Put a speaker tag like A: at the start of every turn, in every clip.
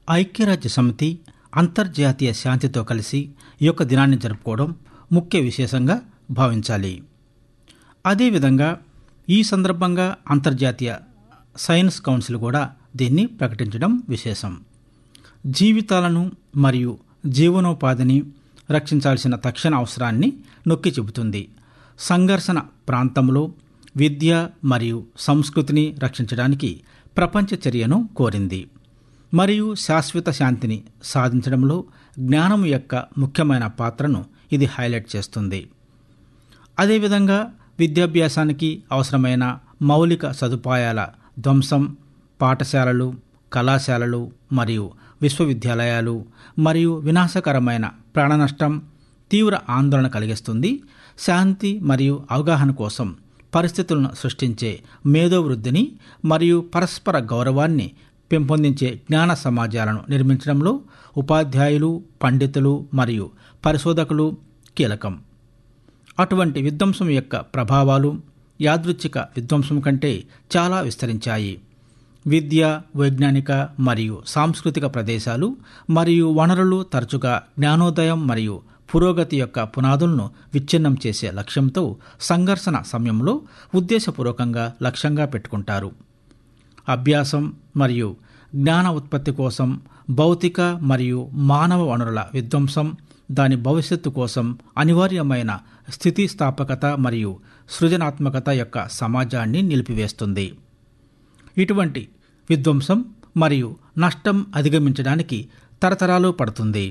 A: ఐక్యరాజ్య సమితి అంతర్జాతీయ శాంతితో కలిసి ఈ యొక్క దినాన్ని జరుపుకోవడం ముఖ్య విశేషంగా భావించాలి అదేవిధంగా ఈ సందర్భంగా అంతర్జాతీయ సైన్స్ కౌన్సిల్ కూడా దీన్ని ప్రకటించడం విశేషం జీవితాలను మరియు జీవనోపాధిని రక్షించాల్సిన తక్షణ అవసరాన్ని నొక్కి చెబుతుంది సంఘర్షణ ప్రాంతంలో విద్య మరియు సంస్కృతిని రక్షించడానికి ప్రపంచ చర్యను కోరింది మరియు శాశ్వత శాంతిని సాధించడంలో జ్ఞానం యొక్క ముఖ్యమైన పాత్రను ఇది హైలైట్ చేస్తుంది అదేవిధంగా విద్యాభ్యాసానికి అవసరమైన మౌలిక సదుపాయాల ధ్వంసం పాఠశాలలు కళాశాలలు మరియు విశ్వవిద్యాలయాలు మరియు వినాశకరమైన ప్రాణనష్టం తీవ్ర ఆందోళన కలిగిస్తుంది శాంతి మరియు అవగాహన కోసం పరిస్థితులను సృష్టించే మేధోవృద్ధిని మరియు పరస్పర గౌరవాన్ని పెంపొందించే జ్ఞాన సమాజాలను నిర్మించడంలో ఉపాధ్యాయులు పండితులు మరియు పరిశోధకులు కీలకం అటువంటి విధ్వంసం యొక్క ప్రభావాలు యాదృచ్ఛిక విధ్వంసం కంటే చాలా విస్తరించాయి విద్య వైజ్ఞానిక మరియు సాంస్కృతిక ప్రదేశాలు మరియు వనరులు తరచుగా జ్ఞానోదయం మరియు పురోగతి యొక్క పునాదులను విచ్ఛిన్నం చేసే లక్ష్యంతో సంఘర్షణ సమయంలో ఉద్దేశపూర్వకంగా లక్ష్యంగా పెట్టుకుంటారు అభ్యాసం మరియు జ్ఞాన ఉత్పత్తి కోసం భౌతిక మరియు మానవ వనరుల విధ్వంసం దాని భవిష్యత్తు కోసం అనివార్యమైన స్థితిస్థాపకత మరియు సృజనాత్మకత యొక్క సమాజాన్ని నిలిపివేస్తుంది ఇటువంటి విధ్వంసం మరియు నష్టం అధిగమించడానికి తరతరాలు పడుతుంది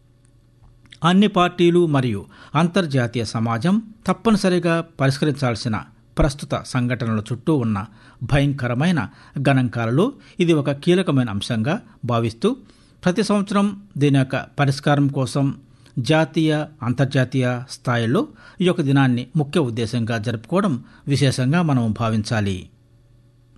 A: అన్ని పార్టీలు మరియు అంతర్జాతీయ సమాజం తప్పనిసరిగా పరిష్కరించాల్సిన ప్రస్తుత సంఘటనల చుట్టూ ఉన్న భయంకరమైన గణాంకాలలో ఇది ఒక కీలకమైన అంశంగా భావిస్తూ ప్రతి సంవత్సరం దీని యొక్క పరిష్కారం కోసం జాతీయ అంతర్జాతీయ స్థాయిలో ఈ యొక్క దినాన్ని ముఖ్య ఉద్దేశంగా జరుపుకోవడం విశేషంగా మనం భావించాలి